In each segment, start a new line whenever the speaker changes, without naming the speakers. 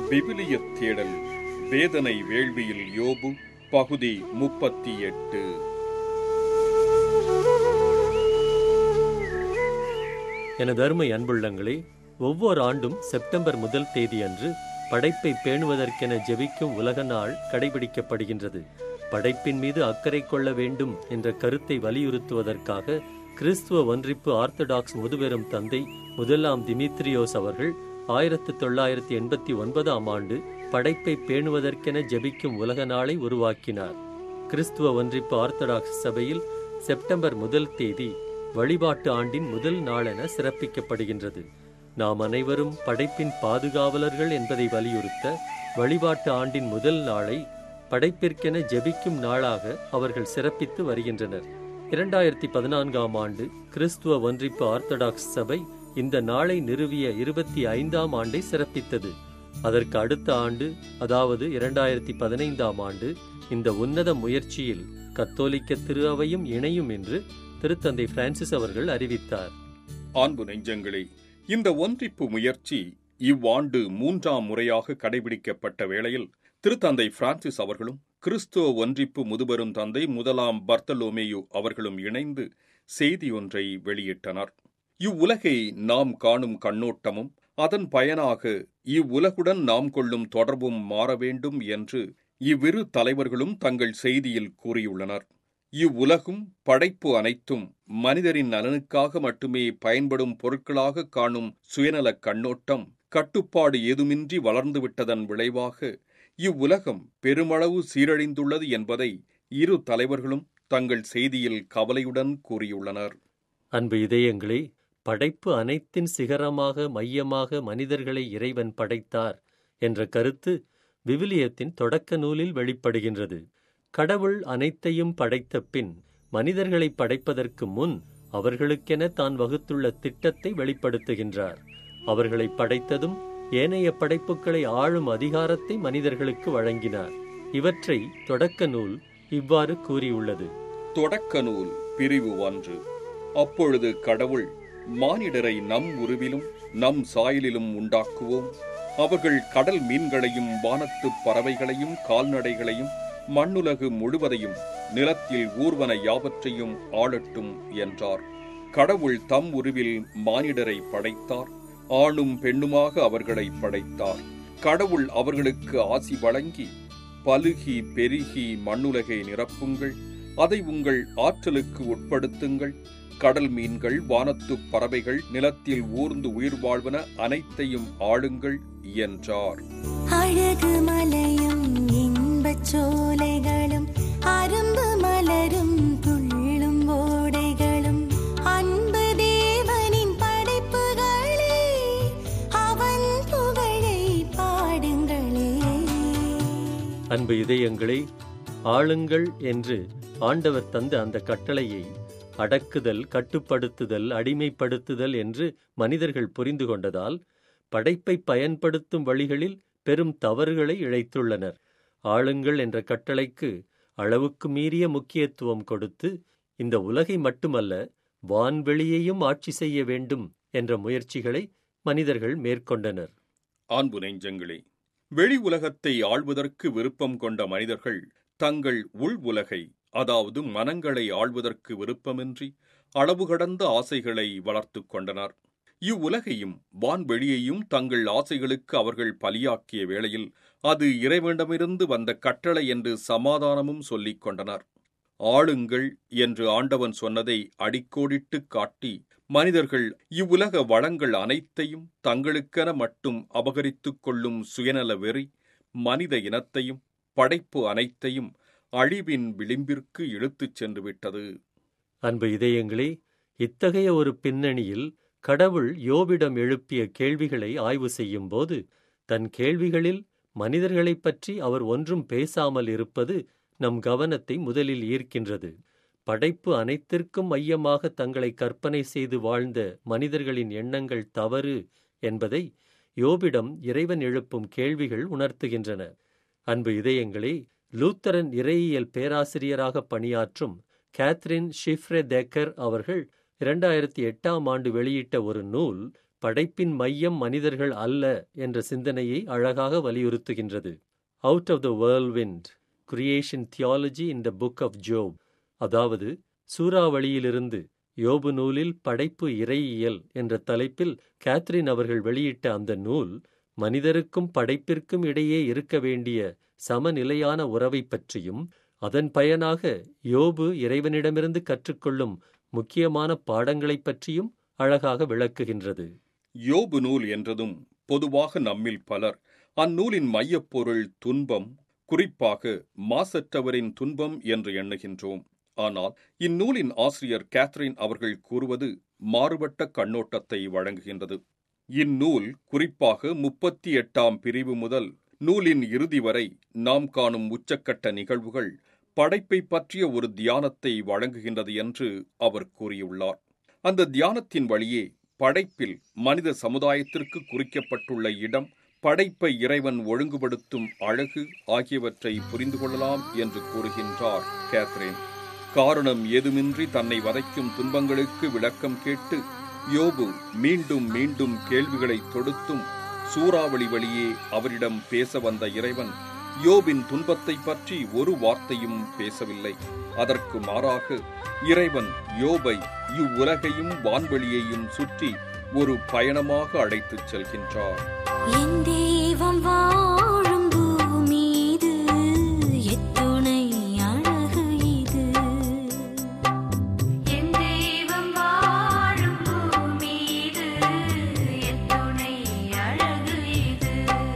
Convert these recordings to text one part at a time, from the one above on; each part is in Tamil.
விவிலியத் தேடல் வேதனை வேள்வியில் யோபு பகுதி முப்பத்தி எட்டு
எனது அருமை அன்புள்ளங்களே ஒவ்வொரு ஆண்டும் செப்டம்பர் முதல் தேதி அன்று படைப்பை பேணுவதற்கென ஜெபிக்கும் உலக நாள் கடைபிடிக்கப்படுகின்றது படைப்பின் மீது அக்கறை கொள்ள வேண்டும் என்ற கருத்தை வலியுறுத்துவதற்காக கிறிஸ்துவ ஒன்றிப்பு ஆர்த்தடாக்ஸ் முதுபெரும் தந்தை முதலாம் திமித்ரியோஸ் அவர்கள் ஆயிரத்து தொள்ளாயிரத்தி எண்பத்தி ஒன்பதாம் ஆண்டு படைப்பை பேணுவதற்கென ஜெபிக்கும் உலக நாளை உருவாக்கினார் கிறிஸ்துவ ஒன்றிப்பு ஆர்த்தடாக்ஸ் சபையில் செப்டம்பர் முதல் தேதி வழிபாட்டு ஆண்டின் முதல் நாளென சிறப்பிக்கப்படுகின்றது நாம் அனைவரும் படைப்பின் பாதுகாவலர்கள் என்பதை வலியுறுத்த வழிபாட்டு ஆண்டின் முதல் நாளை படைப்பிற்கென ஜெபிக்கும் நாளாக அவர்கள் சிறப்பித்து வருகின்றனர் இரண்டாயிரத்தி பதினான்காம் ஆண்டு கிறிஸ்துவ ஒன்றிப்பு ஆர்த்தடாக்ஸ் சபை இந்த நாளை நிறுவிய இருபத்தி ஐந்தாம் ஆண்டை சிறப்பித்தது அதற்கு அடுத்த ஆண்டு அதாவது இரண்டாயிரத்தி பதினைந்தாம் ஆண்டு இந்த உன்னத முயற்சியில் கத்தோலிக்க திரு அவையும் இணையும் என்று திருத்தந்தை பிரான்சிஸ் அவர்கள் அறிவித்தார்
அன்பு நெஞ்சங்களே இந்த ஒன்றிப்பு முயற்சி இவ்வாண்டு மூன்றாம் முறையாக கடைபிடிக்கப்பட்ட வேளையில் திருத்தந்தை பிரான்சிஸ் அவர்களும் கிறிஸ்துவ ஒன்றிப்பு முதுபெரும் தந்தை முதலாம் பர்த்தலோமேயு அவர்களும் இணைந்து செய்தி ஒன்றை வெளியிட்டனர் இவ்வுலகை நாம் காணும் கண்ணோட்டமும் அதன் பயனாக இவ்வுலகுடன் நாம் கொள்ளும் தொடர்பும் மாற வேண்டும் என்று இவ்விரு தலைவர்களும் தங்கள் செய்தியில் கூறியுள்ளனர் இவ்வுலகும் படைப்பு அனைத்தும் மனிதரின் நலனுக்காக மட்டுமே பயன்படும் பொருட்களாக காணும் சுயநலக் கண்ணோட்டம் கட்டுப்பாடு ஏதுமின்றி வளர்ந்துவிட்டதன் விளைவாக இவ்வுலகம் பெருமளவு சீரழிந்துள்ளது என்பதை இரு தலைவர்களும் தங்கள் செய்தியில் கவலையுடன் கூறியுள்ளனர்
அன்பு இதயங்களே படைப்பு அனைத்தின் சிகரமாக மையமாக மனிதர்களை இறைவன் படைத்தார் என்ற கருத்து விவிலியத்தின் தொடக்க நூலில் வெளிப்படுகின்றது கடவுள் அனைத்தையும் படைத்த பின் மனிதர்களை படைப்பதற்கு முன் அவர்களுக்கென தான் வகுத்துள்ள திட்டத்தை வெளிப்படுத்துகின்றார் அவர்களை படைத்ததும் ஏனைய படைப்புகளை ஆளும் அதிகாரத்தை மனிதர்களுக்கு வழங்கினார் இவற்றை தொடக்க நூல் இவ்வாறு கூறியுள்ளது
தொடக்க நூல் பிரிவு ஒன்று அப்பொழுது கடவுள் மானிடரை நம் உருவிலும் நம் சாயலிலும் உண்டாக்குவோம் அவர்கள் கடல் மீன்களையும் வானத்துப் பறவைகளையும் கால்நடைகளையும் மண்ணுலகு முழுவதையும் நிலத்தில் ஊர்வன யாவற்றையும் ஆளட்டும் என்றார் கடவுள் தம் உருவில் மானிடரை படைத்தார் ஆணும் பெண்ணுமாக அவர்களை படைத்தார் கடவுள் அவர்களுக்கு ஆசி வழங்கி பலுகி பெருகி மண்ணுலகை நிரப்புங்கள் அதை உங்கள் ஆற்றலுக்கு உட்படுத்துங்கள் கடல் மீன்கள் வானத்துப் பறவைகள் நிலத்தில் ஊர்ந்து உயிர் வாழ்வன அனைத்தையும் ஆளுங்கள் என்றார்
அழகு மலையும் இன்பச் சோலைகளும் அரும்பு மலரும் துள்ளும் ஓடைகளும் அன்பு தேவனின் படைப்புகளே அவன் புகழை பாடுங்களே
அன்பு இதயங்களே ஆளுங்கள் என்று ஆண்டவர் தந்த அந்த கட்டளையை அடக்குதல் கட்டுப்படுத்துதல் அடிமைப்படுத்துதல் என்று மனிதர்கள் புரிந்து கொண்டதால் படைப்பை பயன்படுத்தும் வழிகளில் பெரும் தவறுகளை இழைத்துள்ளனர் ஆளுங்கள் என்ற கட்டளைக்கு அளவுக்கு மீறிய முக்கியத்துவம் கொடுத்து இந்த உலகை மட்டுமல்ல வான்வெளியையும் ஆட்சி செய்ய வேண்டும் என்ற முயற்சிகளை மனிதர்கள் மேற்கொண்டனர்
அன்பு நெஞ்சங்களே வெளி உலகத்தை ஆள்வதற்கு விருப்பம் கொண்ட மனிதர்கள் தங்கள் உள் உலகை அதாவது மனங்களை ஆள்வதற்கு விருப்பமின்றி அளவு கடந்த ஆசைகளை வளர்த்துக் கொண்டனர் இவ்வுலகையும் வான்வெளியையும் தங்கள் ஆசைகளுக்கு அவர்கள் பலியாக்கிய வேளையில் அது இறைவனிடமிருந்து வந்த கட்டளை என்று சமாதானமும் சொல்லிக் கொண்டனர் ஆளுங்கள் என்று ஆண்டவன் சொன்னதை அடிக்கோடிட்டுக் காட்டி மனிதர்கள் இவ்வுலக வளங்கள் அனைத்தையும் தங்களுக்கென மட்டும் அபகரித்துக் கொள்ளும் சுயநல வெறி மனித இனத்தையும் படைப்பு அனைத்தையும் அழிவின் விளிம்பிற்கு இழுத்துச் சென்று விட்டது
அன்பு இதயங்களே இத்தகைய ஒரு பின்னணியில் கடவுள் யோபிடம் எழுப்பிய கேள்விகளை ஆய்வு செய்யும்போது தன் கேள்விகளில் மனிதர்களைப் பற்றி அவர் ஒன்றும் பேசாமல் இருப்பது நம் கவனத்தை முதலில் ஈர்க்கின்றது படைப்பு அனைத்திற்கும் மையமாக தங்களை கற்பனை செய்து வாழ்ந்த மனிதர்களின் எண்ணங்கள் தவறு என்பதை யோபிடம் இறைவன் எழுப்பும் கேள்விகள் உணர்த்துகின்றன அன்பு இதயங்களே லூத்தரன் இறையியல் பேராசிரியராக பணியாற்றும் கேத்ரின் ஷிஃப்ரே தேக்கர் அவர்கள் இரண்டாயிரத்தி எட்டாம் ஆண்டு வெளியிட்ட ஒரு நூல் படைப்பின் மையம் மனிதர்கள் அல்ல என்ற சிந்தனையை அழகாக வலியுறுத்துகின்றது out of the whirlwind creation theology in the book of Job அதாவது சூறாவளியிலிருந்து யோபு நூலில் படைப்பு இறையியல் என்ற தலைப்பில் கேத்ரின் அவர்கள் வெளியிட்ட அந்த நூல் மனிதருக்கும் படைப்பிற்கும் இடையே இருக்க வேண்டிய சமநிலையான உறவை பற்றியும் அதன் பயனாக யோபு இறைவனிடமிருந்து கற்றுக்கொள்ளும் முக்கியமான பாடங்களைப் பற்றியும் அழகாக விளக்குகின்றது
யோபு நூல் என்றதும் பொதுவாக நம்மில் பலர் அந்நூலின் மையப்பொருள் துன்பம் குறிப்பாக மாசற்றவரின் துன்பம் என்று எண்ணுகின்றோம் ஆனால் இந்நூலின் ஆசிரியர் கேத்ரின் அவர்கள் கூறுவது மாறுபட்ட கண்ணோட்டத்தை வழங்குகின்றது இந்நூல் குறிப்பாக முப்பத்தி எட்டாம் பிரிவு முதல் நூலின் இறுதி வரை நாம் காணும் உச்சக்கட்ட நிகழ்வுகள் படைப்பை பற்றிய ஒரு தியானத்தை வழங்குகின்றது என்று அவர் கூறியுள்ளார் அந்த தியானத்தின் வழியே படைப்பில் மனித சமுதாயத்திற்கு குறிக்கப்பட்டுள்ள இடம் படைப்பை இறைவன் ஒழுங்குபடுத்தும் அழகு ஆகியவற்றை புரிந்து கொள்ளலாம் என்று கூறுகின்றார் கேத்ரின் காரணம் ஏதுமின்றி தன்னை வதைக்கும் துன்பங்களுக்கு விளக்கம் கேட்டு யோபு மீண்டும் மீண்டும் கேள்விகளை தொடுத்தும் சூறாவளி வழியே அவரிடம் பேச வந்த இறைவன் யோபின் துன்பத்தை பற்றி ஒரு வார்த்தையும் பேசவில்லை அதற்கு மாறாக இறைவன் யோபை இவ்வுலகையும் வான்வெளியையும் சுற்றி ஒரு பயணமாக அழைத்துச் செல்கின்றார்
என் தெய்வம் வாழும் பூமீது எத்துணை அழகு இது என் தெய்வம் வாழும் பூமீது எத்துணை அழகு இது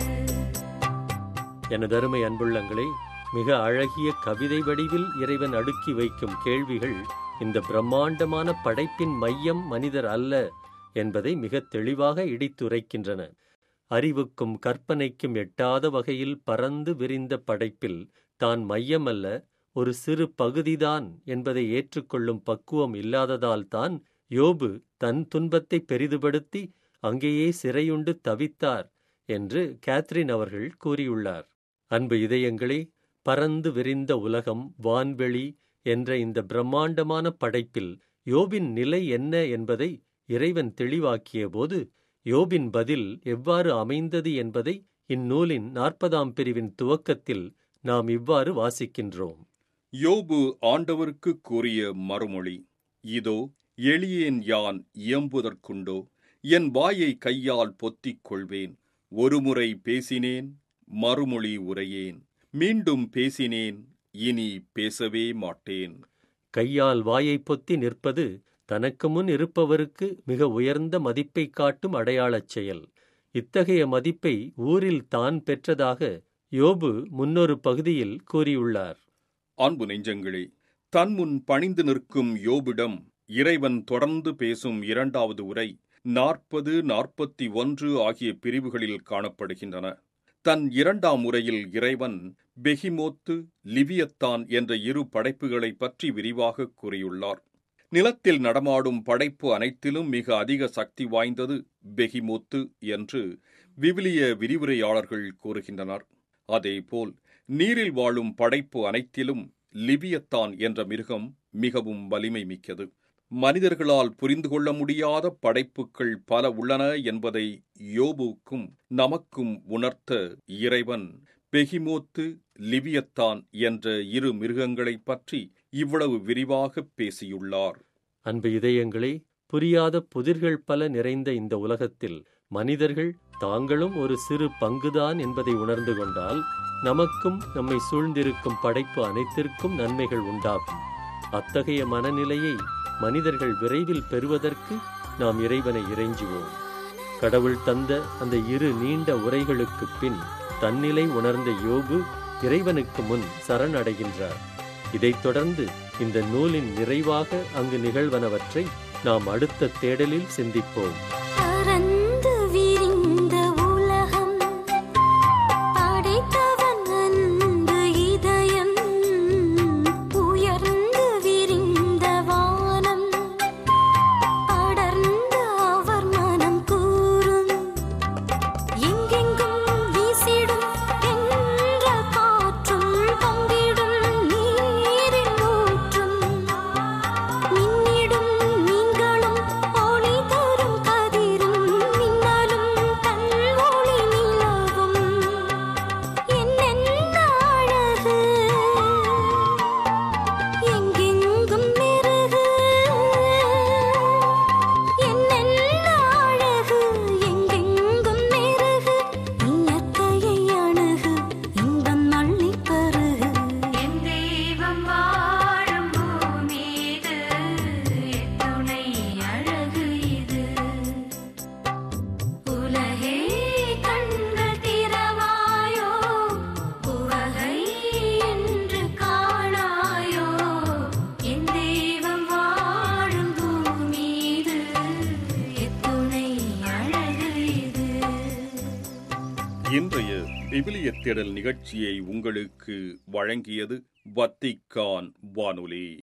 எனதருமை அன்புள்ளங்களே மிக அழகிய கவிதை வடிவில் இறைவன் அடுக்கி வைக்கும் கேள்விகள் இந்த பிரம்மாண்டமான படைப்பின் மையம் மனிதர் அல்ல என்பதை மிக தெளிவாக இடித்துரைக்கின்றன அறிவுக்கும் கற்பனைக்கும் எட்டாத வகையில் பறந்து விரிந்த படைப்பில் தான் மையமல்ல ஒரு சிறு பகுதிதான் என்பதை ஏற்றுக்கொள்ளும் பக்குவம் இல்லாததால் தான் யோபு தன் துன்பத்தை பெரிதுபடுத்தி அங்கேயே சிறையுண்டு தவித்தார் என்று கேத்ரின் அவர்கள் கூறியுள்ளார் அன்பு இதயங்களே பறந்து விரிந்த உலகம் வான்வெளி என்ற இந்த பிரம்மாண்டமான படைப்பில் யோபின் நிலை என்ன என்பதை இறைவன் தெளிவாக்கிய போது யோபின் பதில் எவ்வாறு அமைந்தது என்பதை இந்நூலின் நாற்பதாம் பிரிவின் துவக்கத்தில் நாம் இவ்வாறு வாசிக்கின்றோம்
யோபு ஆண்டவருக்கு கூறிய மறுமொழி இதோ எளியேன் யான் இயம்புதற்குண்டோ என் வாயை கையால் பொத்திக் கொள்வேன் ஒருமுறை பேசினேன் மறுமொழி உரையேன் மீண்டும் பேசினேன் இனி பேசவே மாட்டேன்
கையால் வாயை பொத்தி நிற்பது தனக்கு முன் இருப்பவருக்கு மிக உயர்ந்த மதிப்பை காட்டும் அடையாளச் செயல் இத்தகைய மதிப்பை ஊரில் தான் பெற்றதாக யோபு முன்னொரு பகுதியில் கூறியுள்ளார்
அன்பு நெஞ்சங்களே தன்முன் பணிந்து நிற்கும் யோபிடம் இறைவன் தொடர்ந்து பேசும் இரண்டாவது உரை நாற்பது நாற்பத்தி ஒன்று ஆகிய பிரிவுகளில் காணப்படுகின்றன தன் இரண்டாம் உரையில் இறைவன் பெகிமோத்து லிவியத்தான் என்ற இரு படைப்புகளைப் பற்றி விரிவாக கூறியுள்ளார் நிலத்தில் நடமாடும் படைப்பு அனைத்திலும் மிக அதிக சக்தி வாய்ந்தது பெகிமோத்து என்று விவிலிய விரிவுரையாளர்கள் கூறுகின்றனர் அதேபோல் நீரில் வாழும் படைப்பு அனைத்திலும் லிவியத்தான் என்ற மிருகம் மிகவும் வலிமை மிக்கது மனிதர்களால் புரிந்து கொள்ள முடியாத படைப்புகள் பல உள்ளன என்பதை யோபுக்கும் நமக்கும் உணர்த்த இறைவன் பெகிமோத்து லிவியத்தான் என்ற இரு மிருகங்களைப் பற்றி இவ்வளவு விரிவாக பேசியுள்ளார்
அன்பு இதயங்களே புரியாத புதிர்கள் பல நிறைந்த இந்த உலகத்தில் மனிதர்கள் தாங்களும் ஒரு சிறு பங்குதான் என்பதை உணர்ந்து கொண்டால் நமக்கும் நம்மை சூழ்ந்திருக்கும் படைப்பு அனைத்திற்கும் நன்மைகள் உண்டாகும் அத்தகைய மனநிலையை மனிதர்கள் விரைவில் பெறுவதற்கு நாம் இறைவனை இறைஞ்சுவோம் கடவுள் தந்த அந்த இரு நீண்ட உரைகளுக்குப் பின் தன்னிலை உணர்ந்த யோபு இறைவனுக்கு முன் சரணடைகின்றார் இதைத் தொடர்ந்து இந்த நூலின் நிறைவாக அங்கு நிகழ்வனவற்றை நாம் அடுத்த தேடலில் சிந்திப்போம்
பரந்து விரிந்த உலகம் படைத்தவன் அன்பு இதயம் உயர்ந்து விரிந்த வானம் படர்ந்த அவர் மனம் கூறும் எங்கெங்கும் வீசிடும் என்ற காற்றும் பங்கிடும் நீரின் ஊற்றும் மின்னிடும் மீன்களும் ஒளி தரும் கதிரும்
விவிலிய தேடல் நிகழ்ச்சியை உங்களுக்கு வழங்கியது வத்திக்கான் வானொலி